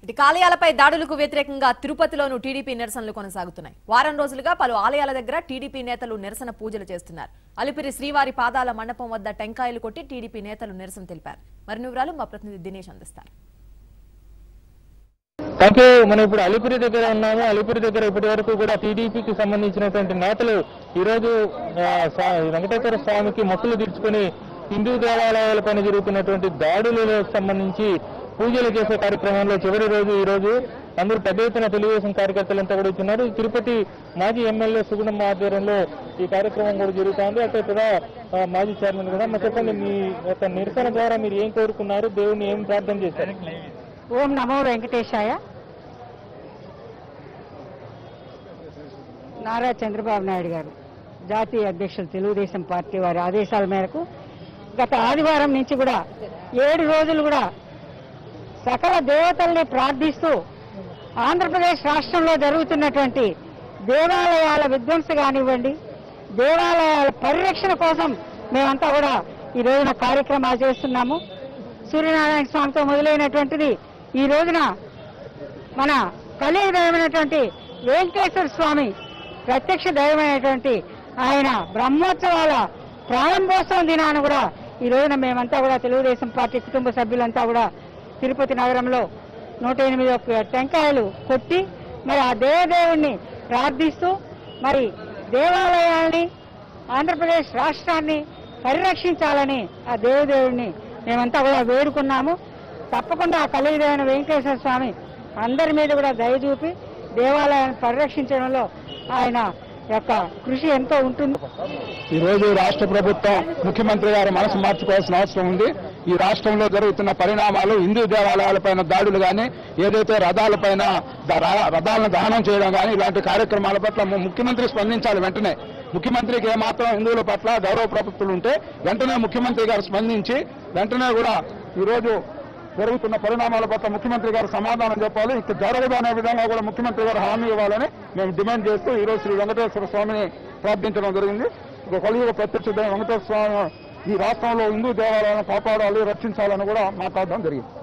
ఇటు ఆలయాలపై దాడులకు వ్యతిరేకంగా తిరుపతిలోనూ టీడీపీ నిరసనలు కొనసాగుతున్నాయి వారం రోజులుగా పలు ఆలయాల దగ్గర టీడీపీ నేతలు నిరసన పూజలు చేస్తున్నారు అలిపిరి శ్రీవారి పాదాల మండపం వద్ద టెంకాయలు కొట్టి టీడీపీ నేతలు నిరసన తెలిపారు మరిన్ని వివరాలు మా ప్రతినిధి దినేష్ అందిస్తారు థ్యాంక్ యూ మనం ఇప్పుడు అలిపిరి దగ్గర ఉన్నాము అలిపిరి దగ్గర ఇప్పటి వరకు కూడా టీడీపీకి సంబంధించినటువంటి నేతలు ఈరోజు ఆ, స్వా- వెంకటేశ్వర స్వామికి మొక్కులు తీర్చుకుని హిందూ దేవాలయాలపైన జరుగుతున్నటువంటి దాడులకు సంబంధించి పూజలు చేసే కార్యక్రమంలో చివరి రోజు ఈ రోజు అందరూ పెద్ద ఎత్తున తెలుగుదేశం కార్యకర్తలంతా కూడా ఇచ్చున్నారు తిరుపతి మాజీ ఎమ్మెల్యే సుగుణం ఆధ్వర్యంలో ఈ కార్యక్రమం కూడా జరుగుతోంది అక్కడ కూడా ఆ, మాజీ చైర్మన్ కూడా మరి చెప్పండి మీ యొక్క నిరసన ద్వారా మీరు ఏం కోరుకున్నారు దేవుని ఏం ప్రార్థన చేశారు ఓం నమో వెంకటేశాయ నారా చంద్రబాబు నాయుడు గారు జాతీయ అధ్యక్షులు తెలుగుదేశం పార్టీ వారి ఆదేశాల మేరకు గత ఆదివారం నుంచి కూడా ఏడు రోజులు కూడా సకల దేవతల్ని ప్రార్థిస్తూ ఆంధ్రప్రదేశ్ రాష్ట్రంలో జరుగుతున్నటువంటి దేవాలయాల విధ్వంస కానివ్వండి దేవాలయాల పరిరక్షణ కోసం మేమంతా కూడా ఈ రోజున కార్యక్రమాలు చేస్తున్నాము సూర్యనారాయణ స్వామితో మొదలైనటువంటిది ఈ రోజున మన కలియుగ దైవమైనటువంటి వెంకటేశ్వర స్వామి ప్రత్యక్ష దైవమైనటువంటి ఆయన బ్రహ్మోత్సవాల ప్రారంభోత్సవం దినాన్ని కూడా ఈ రోజున మేమంతా కూడా తెలుగుదేశం పార్టీ కుటుంబ సభ్యులంతా కూడా తిరుపతి నగరంలో నూట ఎనిమిది ఒక్క టెంకాయలు కొట్టి మరి ఆ దేవదేవుణ్ణి ప్రార్థిస్తూ మరి దేవాలయాల్ని ఆంధ్రప్రదేశ్ రాష్ట్రాన్ని పరిరక్షించాలని ఆ దేవదేవుడిని మేమంతా కూడా వేడుకున్నాము తప్పకుండా ఆ కలియుగైన వెంకటేశ్వర స్వామి అందరి మీద కూడా దయ చూపి దేవాలయాన్ని పరిరక్షించడంలో ఆయన యొక్క కృషి ఎంతో ఉంటుంది ఈ రోజు రాష్ట్ర ప్రభుత్వం ముఖ్యమంత్రి గారు మనసు మార్చుకోవాల్సిన అవసరం ఉంది ఈ రాష్ట్రంలో జరుగుతున్న పరిణామాలు హిందూ దేవాలయాలపైన దాడులు కానీ ఏదైతే రథాలపైన ద- ర- రథాలను దహనం చేయడం కానీ ఇలాంటి కార్యక్రమాల పట్ల ము- ముఖ్యమంత్రి స్పందించాలి వెంటనే ముఖ్యమంత్రికి ఏమాత్రం హిందువుల పట్ల గౌరవ ప్రభుత్వాలు ఉంటే వెంటనే ముఖ్యమంత్రి గారు స్పందించి వెంటనే కూడా ఈరోజు జరుగుతున్న పరిణామాల పట్ల ముఖ్యమంత్రి గారు సమాధానం చెప్పాలి ఇక జరగదు అనే విధంగా కూడా ముఖ్యమంత్రి గారు హామీ ఇవ్వాలని మేము డిమాండ్ చేస్తూ ఈ రోజు శ్రీ వెంకటేశ్వర స్వామిని ప్రార్థించడం జరిగింది ఒక కలియుగ ప్రత్యక్ష దైవం వెంకటేశ్వర స్వామి ఈ రాష్ట్రంలో హిందూ దేవాలయాలను కాపాడాలి రక్షించాలని కూడా మాట్లాడడం జరిగింది